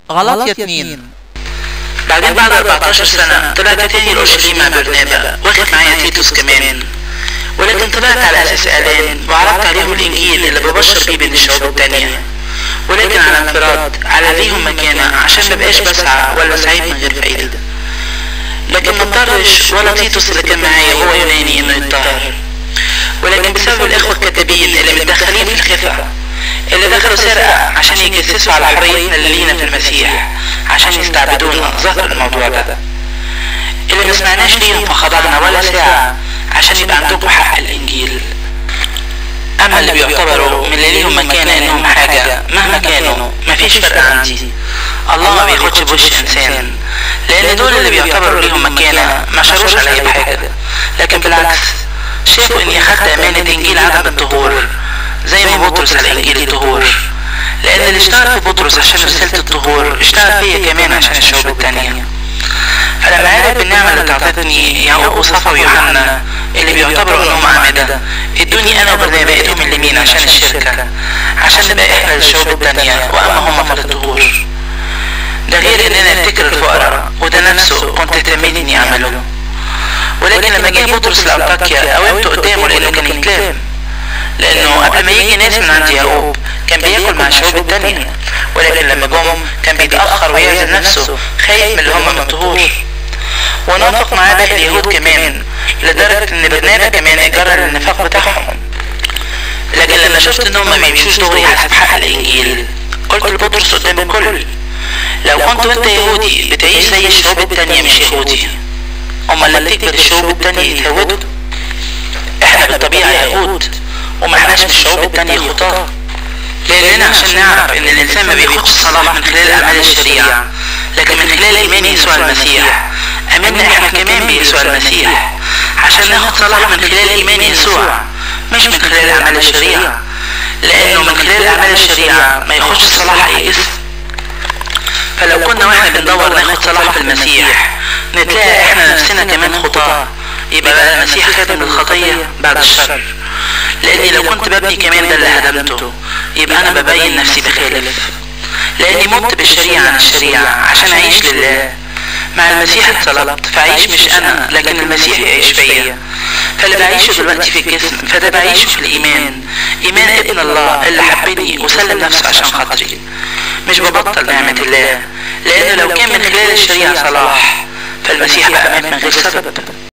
غلط يا اتنين بعدين بعد 14 سنة طلعت تاني لأورشليم مع برنابا واخد معايا تيتوس كمان ولكن طلعت على أساس إعلان وعرضت عليهم الإنجيل اللي ببشر بيه بين الشعوب التانية ولكن على انفراد على ليهم مكانة عشان مبقاش بسعى ولا سعيد من غير فايدة لكن ما اضطرش ولا تيتوس اللي كان معايا وهو يوناني انه يتطهر ولكن بسبب الاخوة الكتابين اللي متدخلين في الخفة اللي دخلوا سرقة عشان يجسسوا على حريتنا اللي لينا في المسيح عشان يستعبدونا ظهر الموضوع ده اللي ما سمعناش ليهم فخضعنا ولا ساعة عشان يبقى عندكم حق الانجيل اما اللي بيعتبروا من اللي ليهم مكانة انهم حاجة مهما كانوا مفيش فرق عندي الله ما بياخدش بوش انسان لان دول اللي بيعتبروا ليهم مكانة ما شاروش عليا بحاجة لكن بالعكس شافوا اني اخدت امانة انجيل عدم الطهور زي ما بطرس على انجيل الطهور لان اللي اشتغل في بطرس عشان رسالة الطهور اشتغل فيا كمان عشان الشعوب التانية فلما عرف بالنعمة اللي تعطتني يعقوب وصفا ويوحنا اللي بيعتبروا انهم اعمدة ادوني انا وبرنابا ايدهم اليمين عشان الشركة عشان نبقى احنا للشعوب التانية واما هم فللظهور ده غير اننا نفتكر الفقراء وده نفسه كنت اهتميت اني اعمله ولكن لما جه بطرس لانطاكيا قومت قدامه لانه كان يتلام لانه قبل ما يجي ناس من عند يعقوب كان بياكل مع الشعوب التانية ولكن لما جم كان بيتأخر ويعزل نفسه خايف من اللي هم من الطهور ونافق معاه باقي اليهود كمان لدرجة ان برنابا كمان اجرى النفاق بتاعهم لكن لما شفت انهم ما بيمشوش دغري حسب حق الانجيل قلت لبطرس قدام الكل لو كنت انت يهودي بتعيش زي الشعوب التانية مش يهودي امال اللي بتكبر الشعوب التانية يتهودوا احنا بالطبيعة يهود وما احناش من الشعوب التانية خطاة لاننا عشان نعرف ان الانسان ما بياخدش صلاح من خلال اعمال الشريعة لكن من خلال ايمان يسوع المسيح امنا احنا كمان بيسوع المسيح عشان ناخد صلاح من خلال ايمان يسوع مش من خلال اعمال الشريعة لانه من خلال اعمال الشريعة ما يخش صلاح اي اسم فلو كنا واحنا بندور ناخد صلاح في المسيح نتلاقي احنا نفسنا كمان خطاة يبقى بقى المسيح خادم الخطية بعد الشر لاني لو كنت ببني كمان ده اللي هدمته يبقى انا ببين نفسي بخالف لاني مت بالشريعة عن الشريعة عشان اعيش لله مع المسيح اتصلبت فعيش مش انا لكن المسيح يعيش فيا فاللي بعيشه دلوقتي في الجسم فده بعيشه في الايمان ايمان ابن الله اللي حبني وسلم نفسه عشان خاطري مش ببطل نعمة الله لانه لو كان من خلال الشريعة صلاح فالمسيح بقى مات من غير سبب